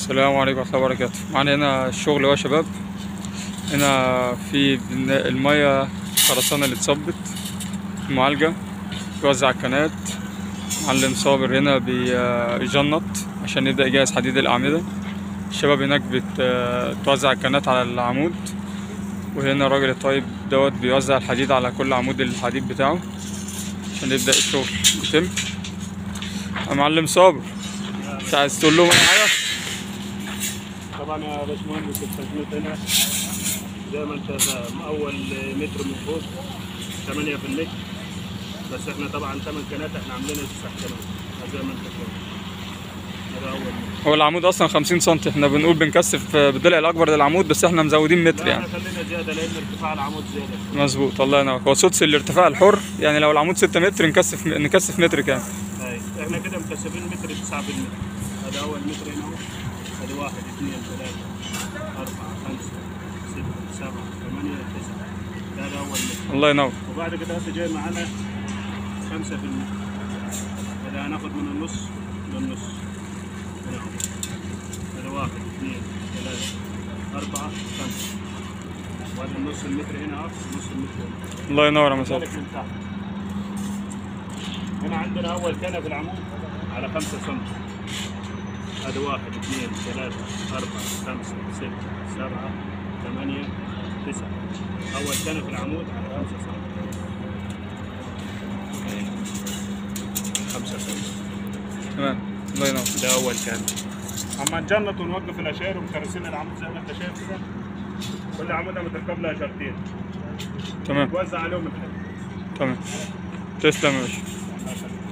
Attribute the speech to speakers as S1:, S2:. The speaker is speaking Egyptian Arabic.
S1: السلام عليكم ورحمة الله وبركاته معانا هنا الشغل يا شباب هنا في بناء المية خرسانة اللي اتصبت المعالجة بيوزع الكنات معلم صابر هنا بيجنط عشان يبدأ يجهز حديد الأعمدة الشباب هناك بتوزع الكنات على العمود وهنا الراجل الطيب دوت بيوزع الحديد على كل عمود الحديد بتاعه عشان يبدأ الشغل يتم يا معلم صابر مش عايز تقول لهم أي حاجة؟
S2: طبعا يا باشمهندس التجميد هنا زي ما انت فاهم اول متر من فوق 8 في المتر بس احنا طبعا 8 كنات احنا عاملينها 9 كنات زي ما انت فاهم ده اول متر
S1: هو العمود اصلا 50 سم احنا بنقول بنكثف بالضلع الاكبر للعمود بس احنا مزودين متر
S2: لا
S1: يعني
S2: احنا خلينا زياده لان ارتفاع العمود زياده
S1: مظبوط الله ينور هو سدس الارتفاع الحر يعني لو العمود 6 متر نكثف نكثف متر كام
S2: هاي احنا كده مكثفين متر 9 في المتر هذا اول متر هنا اهو ادي واحد اثنين ثلاثة أربعة خمسة ستة سبعة ثمانية تسعة ده هذا أول متر
S1: الله ينور
S2: وبعد كده هسه جاي معانا خمسة في المية هذا هناخد من النص للنص هنا اهو هذا واحد اثنين ثلاثة أربعة خمسة وهذا النص المتر هنا اهو نص المتر هنا
S1: الله ينور يا مساء
S2: ذلك من تحت هنا عندنا أول كنب العمود على خمسة سم هذا واحد اثنين ثلاثة أربعة خمسة ستة سبعة ثمانية تسعة أول كنب العمود على خمسة سم خمسة سم
S1: تمام الله ينور
S2: ده أول كنب أما نجنط ونوقف الأشياء ومكرسين العمود زي ما أنت شايف كده كل عمودة متركب لها شرطين
S1: تمام
S2: توزع عليهم الحديد
S1: تمام تسلم يا باشا
S2: الله يخليك.